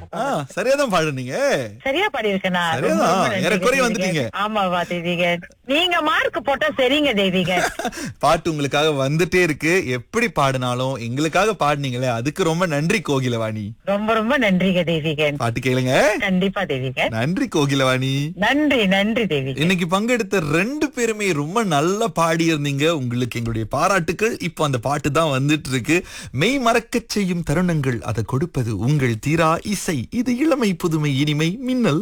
ஆ, சரியாதான் பாடுனீங்க சரியா பாடியிருக்கேனா சரியாதான். ரொம்ப ரொம்ப நன்றிங்க, ஏறக்குறைய தேவிகன். வந்துட்டீங்க. ஆமாவா தேவிகன் நீங்க மார்க் போட்டா சரிங்க தேவிகன் பாட்டு உங்களுக்காக வந்துட்டே இருக்கு எப்படி பாடினாலும் எங்களுக்காக பாடுனீங்களே அதுக்கு ரொம்ப நன்றி கோகிலவாணி ரொம்ப ரொம்ப நன்றிங்க தேவிகன் பாட்டு கேளுங்க கண்டிப்பா தேவிகன் நன்றி கோகிலவாணி நன்றி நன்றி தேவிகன் இன்னைக்கு பங்கெடுத்த ரெண்டு பேருமே ரொம்ப நல்லா பாடி இருந்தீங்க உங்களுக்கு எங்களுடைய பாராட்டுக்கள் இப்போ அந்த பாட்டு தான் வந்துட்டு இருக்கு மெய் மறக்கச் செய்யும் தருணங்கள் அதை கொடுப்பது உங்கள் தீரா இசை இது இளமை புதுமை இனிமை மின்னல்